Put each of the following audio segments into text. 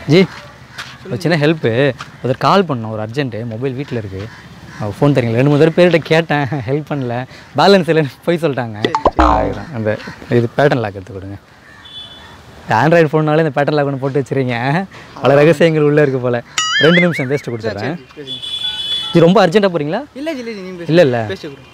G ஒரு சின்ன help ஒருத்தர் கால் பண்ணோம் ஒரு அர்ஜென்ட்டு மொபைல் வீட்டில் இருக்குது அவள் ஃபோன் தரீங்களா ரெண்டு மூணு தடவை பேர்கிட்ட கேட்டேன் ஹெல்ப் பண்ணல பேலன்ஸ் இல்லைன்னு போய் சொல்லிட்டாங்க அதுதான் அந்த இது பேட்டர்ன் லாக் எடுத்து கொடுங்க ஆண்ட்ராய்டு ஃபோன்னாலே இந்த பேட்டர்ன் லாக் ஒன்று போட்டு வச்சுருங்க பல ரகசியங்கள் உள்ளே இருக்குது போல் ரெண்டு நிமிஷம் வேஸ்ட்டு கொடுத்துட்றேன் இது ரொம்ப அர்ஜென்ட்டாக போகிறீங்களா இல்லை ஜி இல்லை ஜி நீங்கள் இல்லை இல்லை பேசி கொடுங்க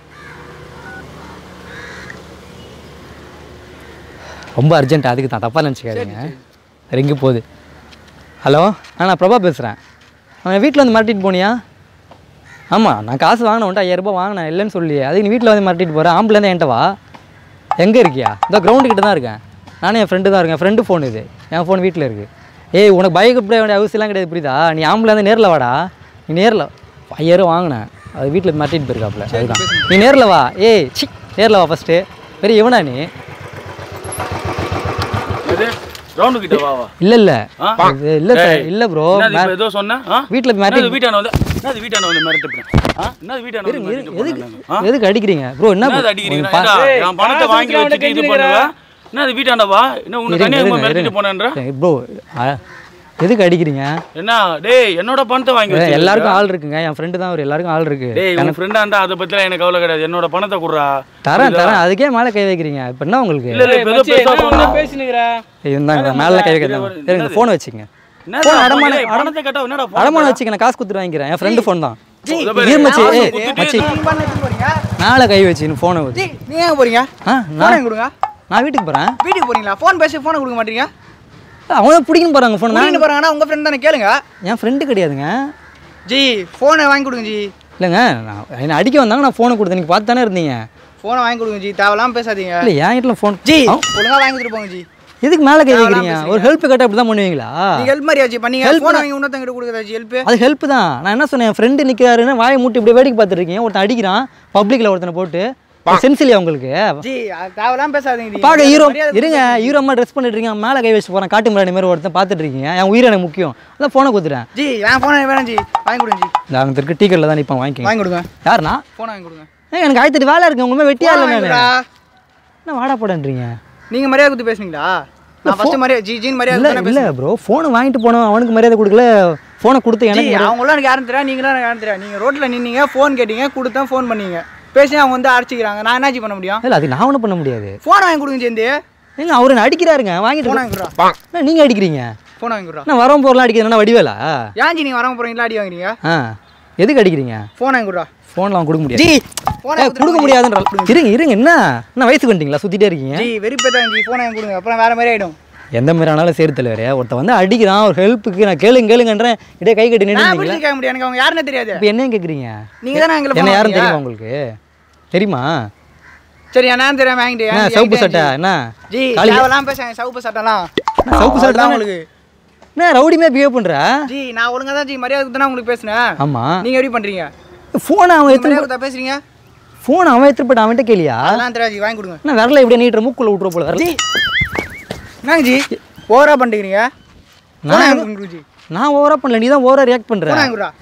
ரொம்ப அர்ஜென்ட் அதுக்கு தான் தப்பாக நினச்சிக்காதீங்க ரிங்கு போகுது ஹலோ ஆ நான் பிரபா பேசுகிறேன் அவன் வீட்டில் வந்து மிரட்டிட்டு போனியா ஆமாம் நான் காசு வாங்கினேன் உன்ட்ட ஐயாயிரரூபா வாங்கினேன் இல்லைன்னு சொல்லி அதுக்கு நீ வீட்டில் வந்து மிரட்டிட்டு போகிறேன் ஆம்புலேருந்து என்கிட்ட வா எங்கே இருக்கியா இந்த கிரவுண்டு கிட்ட தான் இருக்கேன் நானும் என் ஃப்ரெண்டு தான் இருக்கேன் ஃப்ரெண்டு ஃபோன் இது என் ஃபோன் வீட்டில் இருக்குது ஏய் உனக்கு பைக் இப்படி வேண்டிய அவசியம்லாம் கிடையாது புரியுதா நீ ஆம்புலேருந்து நேரில் வாடா நீ நேரில் ஐயாயிரம் வாங்கினேன் அது வீட்டில் மிரட்டிட்டு போயிருக்காப்புல அதுதான் நீ நேரில் வா ஏய் சி நேரில் வா ஃபஸ்ட்டு பெரிய இவனா நீ எது ரவுண்டு கிட்ட வா வா இல்ல இல்ல ஆ? இது இல்ல சார் இல்ல ப்ரோ என்னது இப்ப ஏதோ சொன்ன ஆ? வீட்ல என்னது மிரட்டி வீட்டான வந்து என்னது வீட்டான வந்து மிரட்டுறேன் ஆ என்னது வீட்டான வந்து மிரட்டிட்டு எதுக்கு போனாங்க? ஆ? எதுக்கு அடிக்கிறீங்க ப்ரோ என்ன என்னது bro? அடிக்கிறீங்க உங்க பா- ஏண்டா, என் பணத்தை வாங்கி வச்சுட்டு இது பண்ணுவ என்னது வீட்டாண்ட வா என்ன உன்னை இருங்க, தனியாக இருங்க, மிரட்டிட்டு இருங்க. போனேன்ற சரி, ப்ரோ ஆ, எதுக்கு அடிக்கிறீங்க என்ன டேய் என்னோட பணத்தை வாங்கி வச்சு எல்லாருக்கும் ஆள் இருக்குங்க என் ஃப்ரெண்டு தான் அவர் எல்லாருக்கும் ஆள் இருக்கு டேய் உன் ஃப்ரெண்டாண்டா அதை பத்திலாம் எனக்கு கவலை கிடையாது என்னோட பணத்தை குடுறா தரேன் தரேன் அதுக்கே மேலே கை வைக்கிறீங்க இப்போ என்ன உங்களுக்கு இல்ல இல்ல இப்ப ஏதோ பெருசா சொன்னா பேசினுக்கிற இருந்தாங்க மேலே கை வைக்கிறேன் சரிங்க ஃபோன் வச்சுங்க என்னது phone அப்பா, அடமானம், டேய், பணத்தை கேட்டா என்னடா phone அடமானம் வச்சுக்க நான் காசு கொடுத்துட்டு வாங்கிக்கிறேன் என் ஃப்ரெண்டு ஃபோன் தான் இதை பாரு, இரு மச்சி, நான் ஏய், குத்திட்டு மச்சி. நீங்கள் பண்ண எடுத்துட்டு போறீங்க மேலே கை வச்சு ஃபோனை வச்சு ஜி நீங்கள் எங்கே போறீங்க ஆ ஃபோனை நான் எங்க கொடுங்க நான் வீட்டுக்கு போகிறேன் வீட்டுக்கு போறீங்களா ஃபோன் பேசி ஃபோனை கொடுக்க மாட்டீங்க அவன் பிடிக்கணும் போகிறாங்க ஃபோன் கூட்டின்னு போறாங்கன்னா உங்கள் ஃப்ரெண்ட் தானே கேளுங்க என் ஃப்ரெண்டு கிடையாதுங்க ஜி ஃபோனை வாங்கி கொடுங்க ஜி இல்லைங்க நான் என்னை அடிக்க வந்தாங்க நான் ஃபோனை கொடுத்தேன் நீங்கள் பார்த்து தானே இருந்தீங்க ஃபோனை வாங்கி கொடுங்க ஜி தேவையில்லாம பேசாதீங்க இல்லை என் வீட்டில் ஃபோன் ஜி ஒழுங்கா வாங்கி கொடுத்துட்டு போங்க ஜி எதுக்கு மேலே கை தேவையில்லாம வைக்கிறீங்க பேசுறீங்க. ஒரு ஹெல்ப் கேட்டால் இப்படி தான் பண்ணுவீங்களா நீங்க ஹெல்ப் மாதிரியா ஜி பண்ணீங்க Help ஃபோனை தான். வாங்கி இன்னொருத்தங்கிட்ட கொடுக்குறதா ஜி ஹெல்ப் அது ஹெல்ப் தான் நான் என்ன சொன்னேன் என் ஃப்ரெண்டு நிற்கிறாருன்னு வாயை மூட்டி இப்படி வேடிக்கை பார்த்துட்டு இருக்கீங்க ஒருத்தன் அடிக்கிறான் பப்ளிக்கில் ஒருத்தனை போட்டு சென்ஸ் இல்லையா உங்களுக்கு ஜி அது தேவையில்லாம பேசாதீங்க ஜி பார்க்க ஹீரோ மரியாதை இருங்க ஹீரோமா ட்ரெஸ் பண்ணிட்டு இருக்கீங்க மேலே கை வச்சு போகிறேன் காட்டு முன்னாடி மாதிரி ஒருத்தன் பார்த்துட்டு இருக்கீங்க என் உயிர் எனக்கு முக்கியம் அதான் ஃபோனை கொடுத்துறேன் ஜி என் ஃபோனை வேணாம் ஜி வாங்கி கொடுங்க ஜி இந்த அங்கே இருக்க டீக்கெட்டில் தான் நிற்பேன் வாங்கிக்கோங்க வாங்கி கொடுங்க யாருண்ணா ஃபோனை வாங்கி கொடுங்க ஏய், எனக்கு ஆயிரத்தெட்டு வேலை இருக்கு உங்களுமே வெட்டியா phone இல்லை வாங்கி நான் கொடுடா. என்ன வாடா போடன்றீங்க நீங்க மரியாதை கொடுத்து பேசுனீங்களா நான் ஃபர்ஸ்ட் மரியாதை ஜி ஜின்னு மரியாதை இல்லை கொடுத்து இல்லை ப்ரோ ஃபோனை வாங்கிட்டு போனோம் அவனுக்கு மரியாதை கொடுக்கல ஃபோனை கொடுத்து ஜி எனக்கு அவங்களாம் எனக்கு யாரும் தெரியா நீங்களும் எனக்கு யாரும் தெரியா நீங்க ரோட்ல நின்னீங்க ஃபோன் கேட்டீங்க கொடுத்தேன் ஃபோன் பண்ணீங்க பேசி அவங்க வந்து அடிச்சிக்கிறாங்க நான் என்ன ஜி பண்ண முடியும் இல்லை அது நான் ஒன்றும் பண்ண முடியாது ஃபோனை வாங்கி கொடுங்க ஜெயந்தி ஏங்க அவர் என்ன அடிக்கிறாருங்க வாங்கிட்டு ஃபோன் வாங்கி கொடுறா என்ன நீங்கள் அடிக்கிறீங்க ஃபோன் வாங்கி கொடுறா நான் வரவும் போகிறலாம் அடிக்கிறேன் வடிவேலா ஏன் ஜி நீங்க வராம போறீங்களா அடி வாங்குறீங்க ஆ எதுக்கு அடிக்கிறீங்க ஃபோன் வாங்கி கொடுறா ஃபோனில் அவன் கொடுக்க முடியாது ஜி ஃபோனை ஏய், கொடுக்க முடியாதுன்ற இருங்க இருங்க என்ன என்ன வயசுக்கு வந்துட்டீங்களா சுற்றிட்டே இருக்கீங்க ஜி வெறிப்பேதாங்க ஜி ஃபோனை வாங்கி கொடுங்க அப்புறம் வேற மாதிரி ஆயிடும் எந்த மாதிரி ஆனாலும் சேரு தலைவர் ஒருத்தன் வந்து அடிக்கிறான் ஒரு ஹெல்ப்புக்கு நான் கேளுங்க கேளுங்கன்றேன் இதே கை கட்டி நான் நின்றுங்களா எப்படி கேட்க முடியும் எனக்கு அவங்க யாருன்னே தெரியாது இப்போ என்னையும் கேட்குறீங்க நீங்க தானே எங்களை என்ன phone யாரும் வாங்குனீங்க? தெரியுமா உங்களுக்கு தெரியுமா சரி என்ன தெரியாம வாங்கிட்டு என்ன வாங்கி- சவுப்பு வாங்கிட்டேன் சட்டை ஜி. என்ன ஜி காலி- தேவையெல்லாம் பேசுங்க சவுப்பு சட்டைலாம் என்ன சவுப்பு சட்டை தான் உங்களுக்கு என்ன ரவுடிமே பிஹேவ் பண்ணுற ஜி நான் ஒழுங்கா தான் ஜி மரியாதை கொடுத்தா உங்களுக்கு பேசுனேன் ஆமாம் நீங்க எப்படி பண்றீங்க ஃபோனை அவன் எடுத்து மரியாதை கொடுத்தா பேசுறீங்க ஃபோனை அவன் எடுத்துட்டு போட்டு அவன்கிட்ட கேளியா அதெல்லாம் தெரியாது ஜி வாங்கி கொடுங்க என்ன விரல இப்படியே நீட்டுற மூக்குள்ள விட்டுற போல விரல ஜி என்னங்க ஜி ஓவரா பண்ணிக்கிறீங்க நான் வாங்கி கொடுங்க ஜி நான் ஓவரா பண்ணல நீ தான் ஓவரா ரியாக்ட் பண்ற ஃபோன் வாங்கி கொடுறா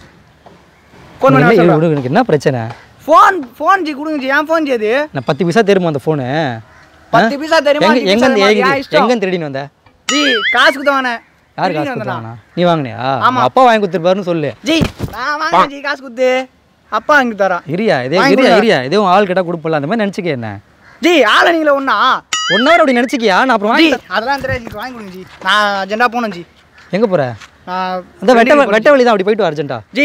ஃபோன் பண்ணி இல்லை, வர விடு, எனக்கு என்ன பிரச்சனை ஃபோன் ஃபோன் ஜி கொடுங்க ஜி ஏன் ஃபோன் ஜி அது நான் பத்து பைசா தெரியுமா அந்த ஃபோனு பத்து பைசா தெரியுமா எங்க அஞ்சு எங்க பைசா தெரியுமா? என் இஷ்டம். எங்க திருடின்னு வந்த ஜி காசு கொடுத்த வானே யார் காசு கொடுத்தாங்கண்ணா நீ வாங்கினியா உங்க அப்பா வாங்கி கொடுத்துருப்பாருன்னு சொல்லு ஜி நான் வாங்க ஜி காசு கொடுத்து அப்பா வாங்கி தரான் இரியா இதே வாங்கி இரியா கொடுடா. இரியா இதே உன் ஆள் கேட்டா கொடுப்பல அந்த மாதிரி நினச்சிக்க என்ன ஜி ஆளை நீங்களே ஒண்ணா ஒன் ஹவர் அப்படி நினச்சிக்கியா நான் அப்புறம் ஜி வாங்கி அதெல்லாம் தெரியாது ஜி வாங்கி கொடுங்க ஜி நான் அர்ஜென்ட்டாக போகணும் ஜி எங்க போற நான் அந்த வெட்ட வெட்ட வழி தான் அப்படி போயிட்டு வா அர்ஜென்ட்டா ஜி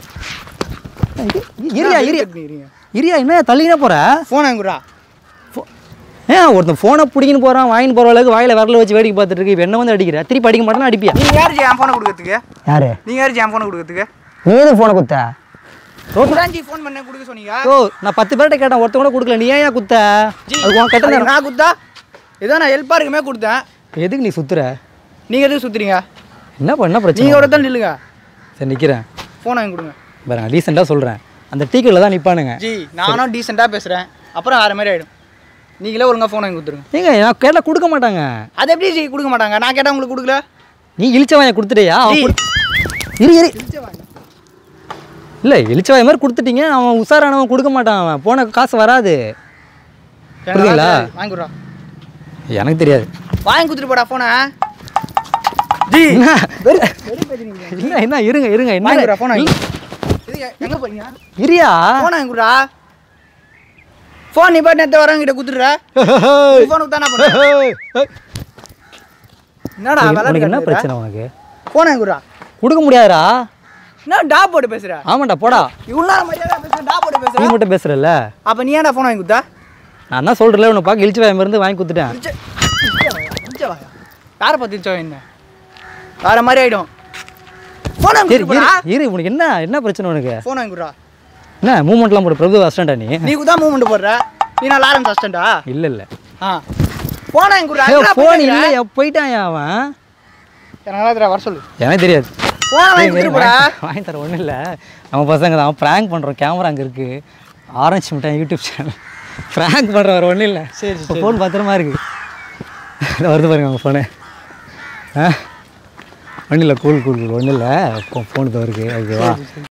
இரியா இரியா இருங்க இரியா என்ன தள்ளினே போற ஃபோன் வாங்கி கொடுறா ஏன் ஒருத்தன் ஃபோனை பிடிக்கின்னு போறான் வாங்கின்னு போற அளவுக்கு வாயில வரல வச்சு வேடிக்கை பார்த்துட்டு இருக்கு இப்ப என்ன வந்து அடிக்கிற திருப்பி அடிக்க மாட்டேன்னா அடிப்பியா நீங்க யார் ஜி என் ஃபோனை கொடுக்கறதுக்கு யாரு நீங்க யார் ஜி என் ஃபோனை கொடுக்கறதுக்கு நீ எதுக்கு ஃபோனை குத்த ரோட்லாம் ஜி ஃபோன் பண்ண கொடுக்க சொன்னீங்க ஓ நான் பத்து பேர்கிட்ட கேட்டேன் ஒருத்தன் கூட கொடுக்கல நீ ஏன் குத்த ஜி அது உன் கெட்ட அதுக்கு நேரம் நான் கொடுத்தா ஏதோ நான் ஹெல்ப்பாக இருக்குமே கொடுத்தேன் எதுக்கு நீ சுத்துற நீங்க எதுக்கு சுத்துறீங்க என்ன பண்ண என்ன பிரச்சனை நீங்க ஒருத்தன் நில்லுங்க சரி நிக்கிறேன் ஃபோன் வாங்கி கொடுங்க பாருங்க டீசெண்டாக சொல்றேன் அந்த டீக்கில் தான் நிப்பானுங்க ஜி நானும் டீசெண்டாக பேசுறேன் அப்புறம் வேற மாதிரி ஆயிடும் நீங்களே ஒழுங்கா ஃபோன் வாங்கி கொடுத்துருங்க ஏங்க நான் கேட்டால் கொடுக்க மாட்டாங்க அது எப்படி ஜி கொடுக்க மாட்டாங்க நான் கேட்டால் உங்களுக்கு கொடுக்கல நீ இழிச்சவாயை கொடுத்துட்டியா அவன் ஜி. கொடு- இரு இரு இல்லை இழிச்சவாய் மாதிரி கொடுத்துட்டீங்க அவன் உஷாரானவன் கொடுக்க மாட்டான் அவன் போன காசு வராது புரியுதுங்களா? வாங்கி கொடுறா எனக்கு தெரியாது வாங்கி கொடுத்துட்டு போடா ஃபோனை ஜி என்ன வெறு வெறு பேசுறீங்க என்ன என்ன இருங்க இருங்க என்ன வாங்கிடுறா ஃபோன் வாங்கி இது எங்க போறீங்க இரியா ஃபோன் வாங்கிடுறா ஃபோன் நீ பாட்டு நேற்று வரவங்கிட்ட குத்துடுற ஃபோன் குத்தா என்ன பண்ணுற என்னடா உனக்கு என்ன விளாட்டு பிரச்சனை உனக்கு ஃபோன் வாங்கிடுறா கொடுக்க முடியாதுடா என்ன டா போட்டு பேசுற ஆமாண்டா போடா இவ்வளோ நேரம் மரியாதை பேசுற டா போட்டு நீ பேசுற மட்டும் பேசுறல்ல அப்ப நீ ஏன்டா ஃபோன் வாங்கி குத்தா நான் தான் சொல்கிறேன் உன்னை பார்க்க இழிச்சு வாயம் இருந்து வாங்கி கொடுத்துட்டேன் யாரை பார்த்து இச்சோ என்ன வேற மாதிரி ஆயிடும் ஃபோன் வாங்கி இரு இரு கொடுப்பா இரு உனக்கு என்ன என்ன பிரச்சனை உனக்கு ஃபோன் வாங்கி கொடுறா என்ன மூமெண்ட்லாம் போட பிரபு அஸ்டண்டா நீ நீ குதா மூவ்மெண்ட் போடுற நீ நான் லாரன்ஸ் அசிஸ்டண்டா இல்லை இல்லை ஆ ஃபோன் வாங்கி கொடுறா ஃபோன் இல்லையா போயிட்டான் அவன் எனக்கு தெரியல வர சொல்லு எனக்கு தெரியாது ஃபோன் வாங்கி ஏய், இரு, கொடுத்துருப்பா வாங்கி- வாங்கி தர ஒன்றும் இல்லை நம்ம பசங்க தான் ப்ராங்க் பண்ணுறோம் கேமரா அங்கே இருக்குது ஆரஞ்சு மிட்டாய் யூடியூப் சேனல் ப்ராங்க் பண்ணுற வேறு ஒன்றும் இல்லை சரி, இப்போ ஃபோன் பத்திரமா இருக்கு இதோ வருது பாருங்க உங்கள் ஃபோனு ஆ ஒன்றும் இல்லை கூல் கூல் கூல் ஒன்றும் இல்லை ஃபோன் இது இருக்கு ஓகேவா